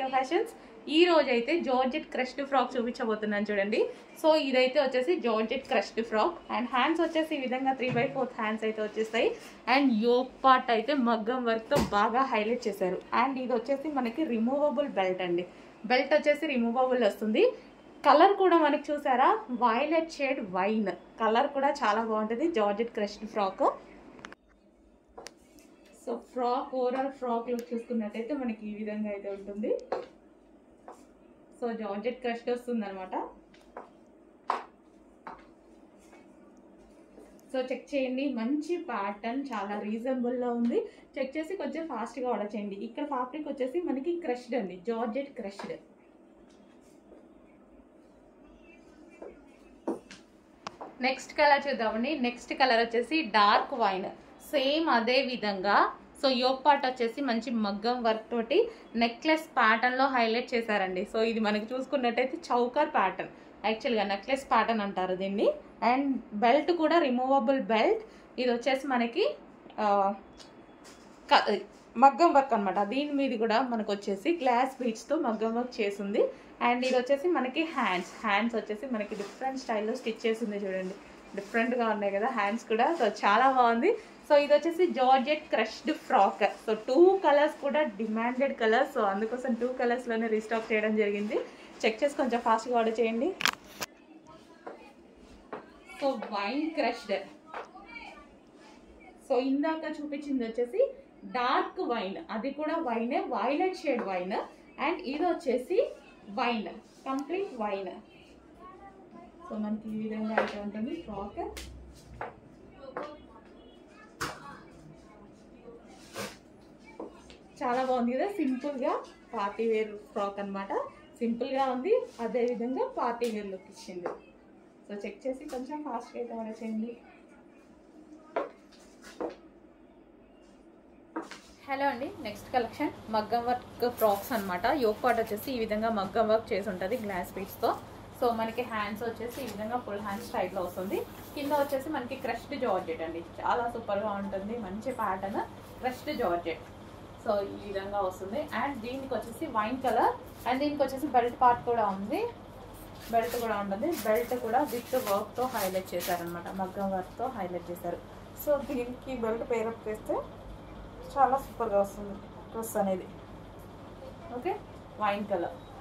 Deepika fashions ఈ రోజు అయితే జార్జెట్ క్రష్డ్ ఫ్రాక్ చూపించబోతున్నాను చూడండి సో ఇదైతే వచ్చేసి georgette crushed frock and hands వచ్చేసి ఈ విధంగా త్రీ బై ఫోర్త్ హ్యాండ్స్ అయితే వచ్చేస్తాయి అండ్ యోక్ పార్ట్ అయితే మగ్గం వర్క్తో బాగా హైలైట్ చేశారు అండ్ ఇది వచ్చేసి మనకి రిమూవబుల్ బెల్ట్ అండి బెల్ట్ వచ్చేసి రిమూవబుల్ వస్తుంది కలర్ కూడా మనకి చూసారా వైలెట్ షేడ్ వైన్ కలర్ కూడా చాలా బాగుంటుంది georgette crushed frock so frock overall frock look చూసుకున్నట్టయితే మనకి ఈ విధంగా అయితే ఉంటుంది సో జార్జెట్ క్రష్డ్ వస్తుంది అనమాట సో చెక్ చేయండి మంచి ప్యాటర్న్ చాలా రీజనబుల్లో ఉంది చెక్ చేసి కొంచెం ఫాస్ట్గా ఆర్డర్ చేయండి ఇక్కడ ఫ్యాబ్రిక్ వచ్చేసి మనకి క్రష్డ్ అండి జార్జెట్ క్రష్డ్ నెక్స్ట్ కలర్ చూద్దామండి నెక్స్ట్ కలర్ వచ్చేసి డార్క్ వైన్ సేమ్ అదే విధంగా సో యోగ్ పార్ట్ వచ్చేసి మంచి మగ్గం వర్క్ తోటి నెక్లెస్ ప్యాటర్న్ లో హైలైట్ చేశారండి సో ఇది మనకి చూసుకున్నట్టయితే చౌకర్ ప్యాటర్న్ యాక్చువల్గా నెక్లెస్ ప్యాటర్న్ అంటారు దీన్ని అండ్ బెల్ట్ కూడా రిమూవబుల్ బెల్ట్ ఇది వచ్చేసి మనకి ఆ, క- మగ్గం వర్క్ అనమాట దీని మీద కూడా మనకు వచ్చేసి గ్లాస్ బీడ్స్తో మగ్గం వర్క్ చేసింది అండ్ ఇది వచ్చేసి మనకి హ్యాండ్స్ హ్యాండ్స్ వచ్చేసి మనకి డిఫరెంట్ స్టైల్లో స్టిచ్ చేసింది చూడండి డిఫరెంట్గా ఉన్నాయి కదా హ్యాండ్స్ కూడా సో చాలా బాగుంది సో ఇది వచ్చేసి georgette crushed frock so two colours కూడా డిమాండెడ్ కలర్స్ సో అందుకోసం టూ కలర్స్లోనే రీస్టాక్ చేయడం జరిగింది చెక్ చేసి కొంచెం ఫాస్ట్గా ఆర్డర్ చేయండి సో వైన్ క్రష్డ్ సో ఇందాక చూపించింది వచ్చేసి డార్క్ వైన్ అది కూడా వైనే వైలెట్ షేడ్ వైన్ అండ్ ఇది వచ్చేసి వైన్ కంప్లీట్ వైన్ సో మనకి ఈ విధంగా అయితే ఉంటుంది ఫ్రాక్ చాలా బాగుంది కదా సింపుల్ గా పార్టీ వేర్ ఫ్రాక్ అనమాట సింపుల్ గా ఉంది అదే విధంగా పార్టీ వేర్ లుక్ ఇచ్చింది సో చెక్ చేసి కొంచెం ఫాస్ట్గా అయితే ఆర్డర్ చేయండి హలో అండి నెక్స్ట్ కలెక్షన్ మగ్గం వర్క్ ఫ్రాక్స్ అనమాట యోగ్ పార్ట్ వచ్చేసి ఈ విధంగా మగ్గం వర్క్ చేసి ఉంటుంది గ్లాస్ తో సో మనకి హ్యాండ్స్ వచ్చేసి ఈ విధంగా ఫుల్ హ్యాండ్స్ టైప్లో వస్తుంది కింద వచ్చేసి మనకి క్రష్డ్ జార్జెట్ అండి చాలా సూపర్గా ఉంటుంది మంచి ప్యాటర్న్ క్రష్డ్ జార్జెట్ సో ఈ విధంగా వస్తుంది అండ్ దీనికి వచ్చేసి వైన్ కలర్ అండ్ దీనికి వచ్చేసి బెల్ట్ పార్ట్ కూడా ఉంది బెల్ట్ కూడా ఉంటుంది బెల్ట్ కూడా విత్ వర్క్తో హైలైట్ చేశారనమాట మగ్గం వర్క్తో హైలైట్ చేశారు సో దీనికి బెల్ట్ పేరప్ చేస్తే చాలా సూపర్గా వస్తుంది డ్రెస్ అనేది ఓకే వైన్ కలర్